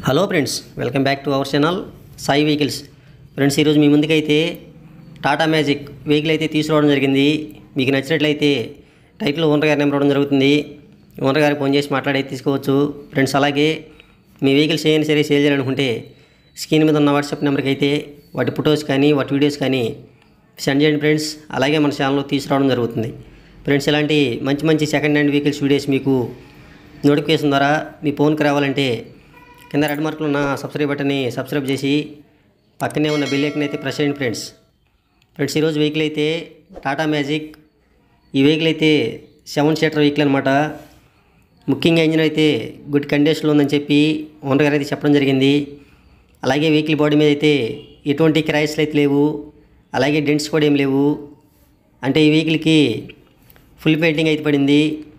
hello friends welcome back to our channel Sai vehicles friends ఈరోజు మీ ముందుకైతే టాటా మ్యాజిక్ వెహికల్ అయితే తీసుకురావడం జరిగింది మీకు నచ్చినట్లయితే టైటిల్ ఓనర్ గారి నెంబర్ ఇవ్వడం జరుగుతుంది ఓనర్ గారికి ఫోన్ చేసి మాట్లాడి తీసుకోవచ్చు ఫ్రెండ్స్ అలాగే మీ వెహికల్స్ ఏమైనా సరే సేల్ చేయాలనుకుంటే స్క్రీన్ మీద ఉన్న వాట్సాప్ నెంబర్కి అయితే వాటి ఫొటోస్ కానీ వాటి వీడియోస్ కానీ సెండ్ చేయండి ఫ్రెండ్స్ అలాగే మన ఛానల్లో తీసుకురావడం జరుగుతుంది ఫ్రెండ్స్ ఇలాంటి మంచి మంచి సెకండ్ హ్యాండ్ వెహికల్స్ వీడియోస్ మీకు నోటిఫికేషన్ ద్వారా మీ ఫోన్కి రావాలంటే కింద రెడ్ మార్కులు ఉన్న సబ్స్క్రైబ్ బటన్ని సబ్స్క్రైబ్ చేసి పక్కనే ఉన్న బెల్ ఐకన్ అయితే ప్రెస్ చేయండి ఫ్రెండ్స్ ఫ్రెండ్స్ ఈరోజు వెహికల్ అయితే టాటా మ్యాజిక్ ఈ వెహికల్ అయితే సెవెన్ సీటర్ వెహికల్ అనమాట ముఖ్యంగా ఇంజిన్ అయితే గుడ్ కండిషన్లో ఉందని చెప్పి ఓనర్ గారు అయితే చెప్పడం జరిగింది అలాగే వెహికల్ బాడీ మీద అయితే ఎటువంటి క్రాయిస్లు అయితే లేవు అలాగే డెంట్స్ కూడా ఏం లేవు అంటే ఈ వెహికల్కి ఫుల్ పెయింటింగ్ అయితే పడింది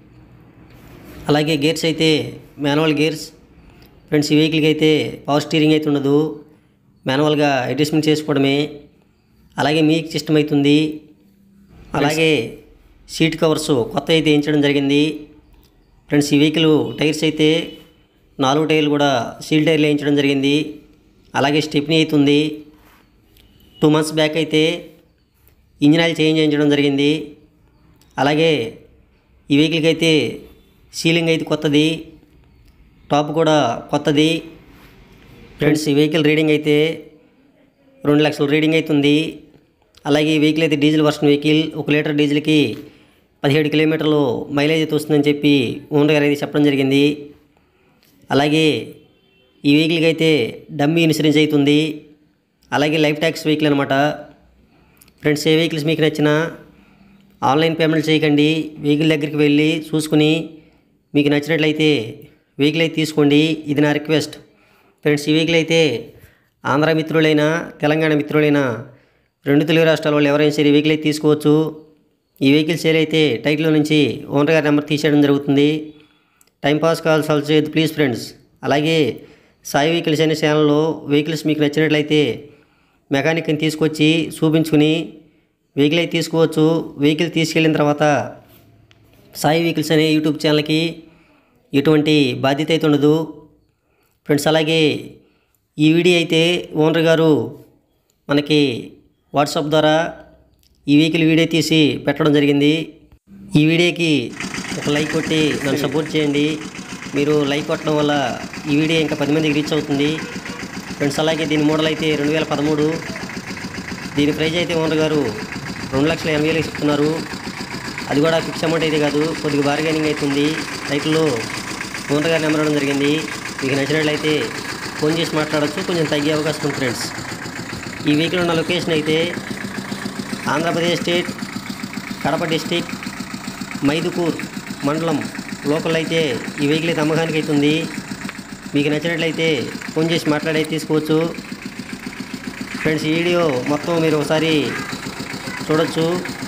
అలాగే గేర్స్ అయితే మాన్యువల్ గేర్స్ ఫ్రెండ్స్ ఈ వెహికల్కి అయితే పవర్ స్టీరింగ్ అయితే ఉండదు మాన్యువల్గా అడ్జస్ట్మెంట్ చేసుకోవడమే అలాగే మీక్ సిస్టమ్ అవుతుంది అలాగే సీట్ కవర్స్ కొత్త అయితే వేయించడం జరిగింది ఫ్రెండ్స్ ఈ వెహికల్ టైర్స్ అయితే నాలుగు టైర్లు కూడా సీల్ టైర్లు వేయించడం జరిగింది అలాగే స్టెప్నీ అవుతుంది టూ మంత్స్ బ్యాక్ అయితే ఇంజిన్ ఆయిల్ చేంజ్ చేయించడం జరిగింది అలాగే ఈ వెహికల్కి అయితే సీలింగ్ అయితే కొత్తది టాప్ కూడా కొత్తది ఫ్రెండ్స్ ఈ వెహికల్ రీడింగ్ అయితే రెండు లక్షల రీడింగ్ అవుతుంది అలాగే ఈ వెహికల్ అయితే డీజిల్ వర్షన్ వెహికల్ ఒక లీటర్ డీజిల్కి పదిహేడు కిలోమీటర్లు మైలేజ్ అయితే వస్తుందని చెప్పి ఓనర్ గారు అయితే చెప్పడం జరిగింది అలాగే ఈ వెహికల్కి అయితే డమ్మీ ఇన్సూరెన్స్ అవుతుంది అలాగే లైఫ్ ట్యాక్స్ వెహికల్ అనమాట ఫ్రెండ్స్ ఏ వెహికల్స్ మీకు నచ్చినా ఆన్లైన్ పేమెంట్ చేయకండి వెహికల్ దగ్గరికి వెళ్ళి చూసుకుని మీకు నచ్చినట్లయితే వెహికల్ అయితే తీసుకోండి ఇది నా రిక్వెస్ట్ ఫ్రెండ్స్ ఈ వెహికల్ అయితే ఆంధ్ర మిత్రులైనా తెలంగాణ మిత్రులైనా రెండు తెలుగు రాష్ట్రాల వాళ్ళు ఎవరైనా సరే ఈ వెహికల్ అయితే తీసుకోవచ్చు ఈ వెహికల్ సేల్ అయితే టైటిల్లో నుంచి ఓనర్ గారి నెంబర్ తీసేయడం జరుగుతుంది టైంపాస్ కాల్స్ ఆల్సో చేయొద్దు ప్లీజ్ ఫ్రెండ్స్ అలాగే సాయి వెహికల్స్ అనే ఛానల్లో వెహికల్స్ మీకు నచ్చినట్లయితే మెకానిక్ని తీసుకొచ్చి చూపించుకుని వెహికల్ అయితే తీసుకోవచ్చు వెహికల్ తీసుకెళ్ళిన తర్వాత సాయి వెహికల్స్ అనే యూట్యూబ్ ఛానల్కి ఎటువంటి బాధ్యత అయితే ఉండదు ఫ్రెండ్స్ అలాగే ఈ వీడియో అయితే ఓనర్ గారు మనకి వాట్సాప్ ద్వారా ఈ వెహికల్ వీడియో తీసి పెట్టడం జరిగింది ఈ వీడియోకి ఒక లైక్ కొట్టి నన్ను సపోర్ట్ చేయండి మీరు లైక్ కొట్టడం వల్ల ఈ వీడియో ఇంకా పది మందికి రీచ్ అవుతుంది ఫ్రెండ్స్ అలాగే దీని మోడల్ అయితే రెండు వేల పదమూడు దీని ప్రైజ్ అయితే ఓనర్ గారు రెండు లక్షల ఎనభై వేలు ఇస్తున్నారు అది కూడా ఫిక్స్ అమౌంట్ అయితే కాదు కొద్దిగా బార్గెనింగ్ అవుతుంది టైటిల్లో ఓనర్ గారి నెంబర్ ఇవ్వడం జరిగింది మీకు నచ్చినట్లయితే ఫోన్ చేసి మాట్లాడవచ్చు కొంచెం తగ్గే అవకాశం ఉంది ఫ్రెండ్స్ ఈ వెహికల్ ఉన్న లొకేషన్ అయితే ఆంధ్రప్రదేశ్ స్టేట్ కడప డిస్టిక్ మైదుకూర్ మండలం లోకల్ అయితే ఈ వెహికల్ అయితే అమ్మకానికి అవుతుంది మీకు నచ్చినట్లయితే ఫోన్ చేసి మాట్లాడే తీసుకోవచ్చు ఫ్రెండ్స్ ఈ వీడియో మొత్తం మీరు ఒకసారి చూడొచ్చు